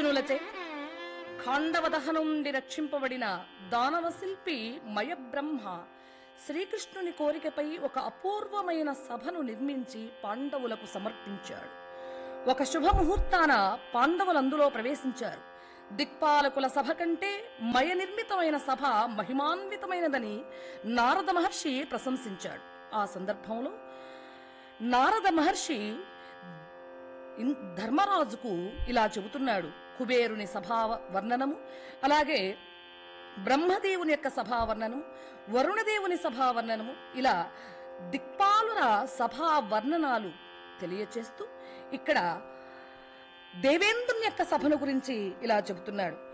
అర్జునులచే ఖాండవ దహనం నుండి రక్షింపబడిన దానవ శిల్పి మయబ్రహ్మ శ్రీకృష్ణుని కోరికపై ఒక అపూర్వమైన సభను నిర్మించి పాండవులకు సమర్పించాడు ఒక శుభముహూర్తాన పాండవులు అందులో ప్రవేశించారు దిక్పాలకుల సభ కంటే మయ నిర్మితమైన సభ మహిమాన్వితమైనదని నారద మహర్షి ప్రశంసించాడు ఆ సందర్భంలో నారద మహర్షి ఇన్- ధర్మరాజుకు ఇలా చెబుతున్నాడు కుబేరుని సభా వర్ణనము అలాగే బ్రహ్మదేవుని యొక్క సభా వర్ణనము వరుణదేవుని సభా వర్ణనము ఇలా దిక్పాలుల సభా వర్ణనాలు తెలియచేస్తూ ఇక్కడ దేవేంద్రుని యొక్క సభను గురించి ఇలా చెబుతున్నాడు